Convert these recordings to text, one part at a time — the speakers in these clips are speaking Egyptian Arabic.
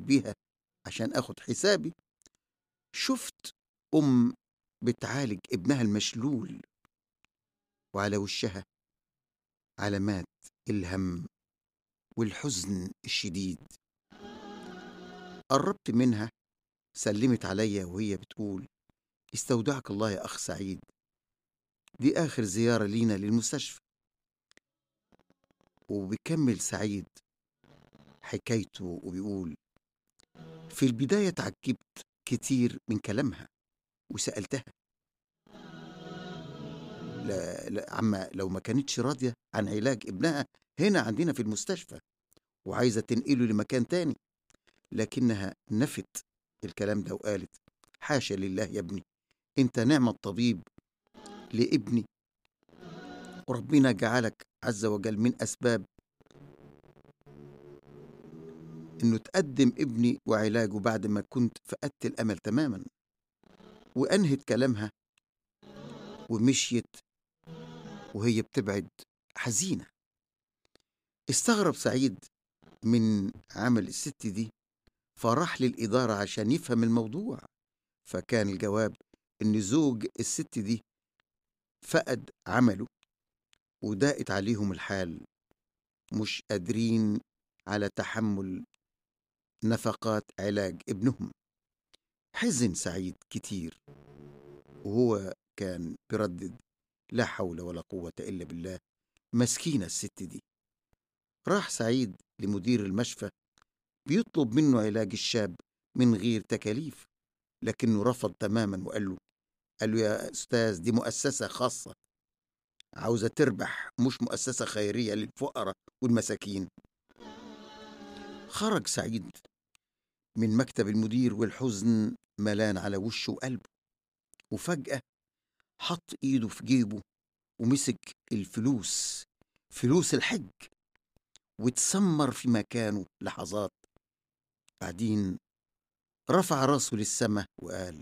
بيها عشان آخد حسابي شفت أم بتعالج ابنها المشلول وعلى وشها علامات الهم والحزن الشديد قربت منها سلمت عليا وهي بتقول استودعك الله يا أخ سعيد دي آخر زيارة لينا للمستشفى وبيكمل سعيد حكايته وبيقول في البداية تعجبت كتير من كلامها وسألتها لا, لا عما لو ما كانتش راضية عن علاج ابنها هنا عندنا في المستشفى وعايزة تنقله لمكان تاني لكنها نفت الكلام ده وقالت حاشا لله يا ابني انت نعم الطبيب لابني وربنا جعلك عز وجل من أسباب إنه تقدم ابني وعلاجه بعد ما كنت فقدت الأمل تماما وأنهت كلامها ومشيت وهي بتبعد حزينة استغرب سعيد من عمل الست دي فراح للإدارة عشان يفهم الموضوع فكان الجواب إن زوج الست دي فقد عمله وضاقت عليهم الحال مش قادرين على تحمل نفقات علاج ابنهم حزن سعيد كتير وهو كان بردد لا حول ولا قوة إلا بالله مسكينة الست دي راح سعيد لمدير المشفى بيطلب منه علاج الشاب من غير تكاليف لكنه رفض تماما وقال له قال له يا أستاذ دي مؤسسة خاصة عاوزة تربح مش مؤسسة خيرية للفقراء والمساكين خرج سعيد من مكتب المدير والحزن ملان على وشه وقلبه وفجأة حط إيده في جيبه ومسك الفلوس فلوس الحج واتسمر في مكانه لحظات بعدين رفع راسه للسماء وقال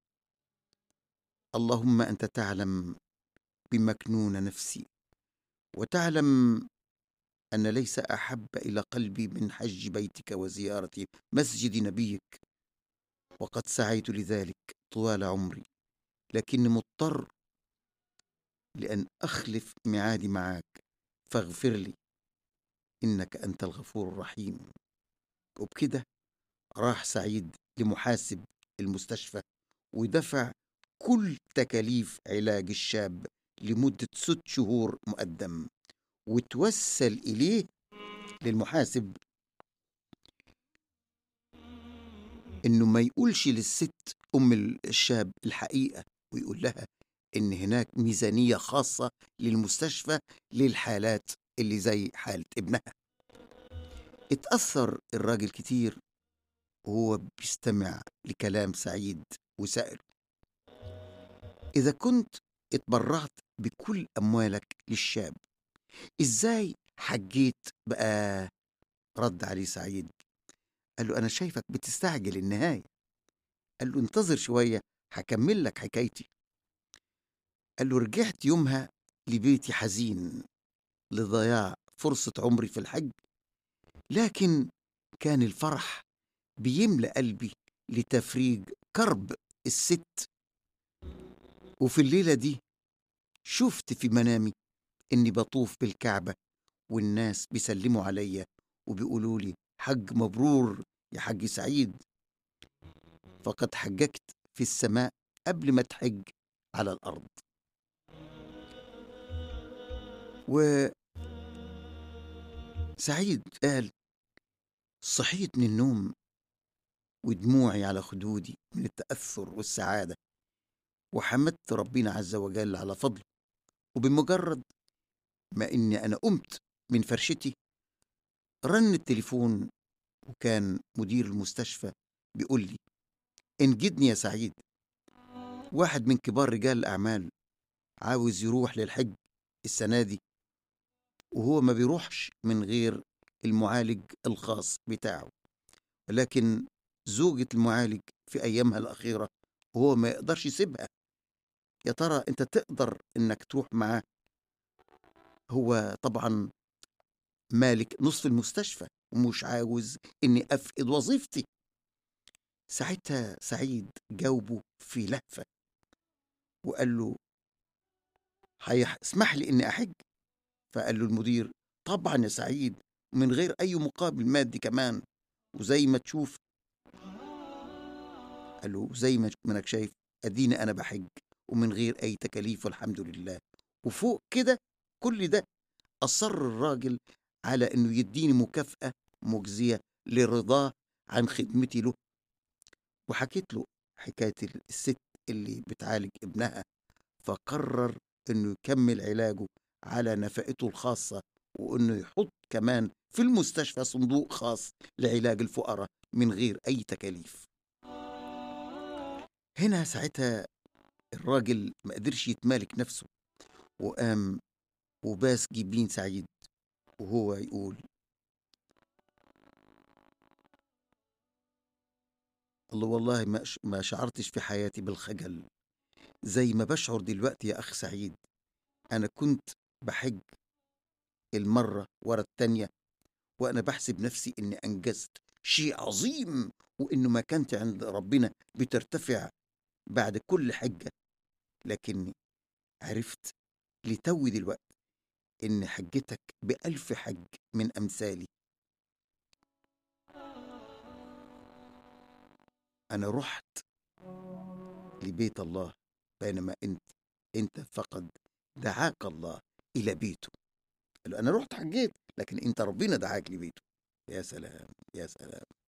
اللهم أنت تعلم بمكنون نفسي وتعلم أن ليس أحب إلى قلبي من حج بيتك وزيارة مسجد نبيك وقد سعيت لذلك طوال عمري لكني مضطر لأن أخلف ميعادي معك فاغفر لي إنك أنت الغفور الرحيم وبكده راح سعيد لمحاسب المستشفى ودفع كل تكاليف علاج الشاب لمدة ست شهور مقدم وتوسل إليه للمحاسب إنه ما يقولش للست أم الشاب الحقيقة ويقول لها إن هناك ميزانية خاصة للمستشفى للحالات اللي زي حالة ابنها اتأثر الراجل كتير وهو بيستمع لكلام سعيد وسأله إذا كنت اتبرعت بكل أموالك للشاب إزاي حجيت بقى رد عليه سعيد قال له أنا شايفك بتستعجل النهاية قال له انتظر شوية هكمل لك حكايتي قال له رجعت يومها لبيتي حزين لضياع فرصة عمري في الحج لكن كان الفرح بيملأ قلبي لتفريج كرب الست وفي الليلة دي شفت في منامي إني بطوف بالكعبة والناس بيسلموا عليا وبيقولوا لي حج مبرور يا حج سعيد فقد حججت في السماء قبل ما تحج على الأرض و سعيد قال صحيت من النوم ودموعي على خدودي من التأثر والسعادة وحمدت ربنا عز وجل على فضله وبمجرد ما إني أنا قمت من فرشتي رن التليفون وكان مدير المستشفى بيقول لي انجدني يا سعيد واحد من كبار رجال الأعمال عاوز يروح للحج السنة دي وهو ما بيروحش من غير المعالج الخاص بتاعه ولكن زوجة المعالج في أيامها الأخيرة وهو ما يقدرش يسيبها يا ترى أنت تقدر إنك تروح معاه هو طبعا مالك نصف المستشفى ومش عاوز إني أفقد وظيفتي ساعتها سعيد جاوبه في لهفة وقال له هيح- اسمح لي إني أحج فقال له المدير طبعا يا سعيد من غير أي مقابل مادي كمان وزي ما تشوف قال له زي ما ما انك شايف اديني انا بحج ومن غير اي تكاليف والحمد لله وفوق كده كل ده اصر الراجل على انه يديني مكافاه مجزيه لرضاه عن خدمتي له وحكيت له حكايه الست اللي بتعالج ابنها فقرر انه يكمل علاجه على نفقته الخاصه وانه يحط كمان في المستشفى صندوق خاص لعلاج الفقراء من غير اي تكاليف هنا ساعتها الراجل ما قدرش يتمالك نفسه وقام وباس جبين سعيد وهو يقول الله والله ما ش- ما شعرتش في حياتي بالخجل زي ما بشعر دلوقتي يا أخ سعيد أنا كنت بحج المرة ورا التانية وأنا بحسب نفسي إني أنجزت شيء عظيم وإنه مكانتي عند ربنا بترتفع بعد كل حجة لكني عرفت لتوي دلوقتي إن حجتك بألف حج من أمثالي أنا رحت لبيت الله بينما أنت أنت فقد دعاك الله إلى بيته قال له أنا رحت حجيت لكن أنت ربنا دعاك لبيته يا سلام يا سلام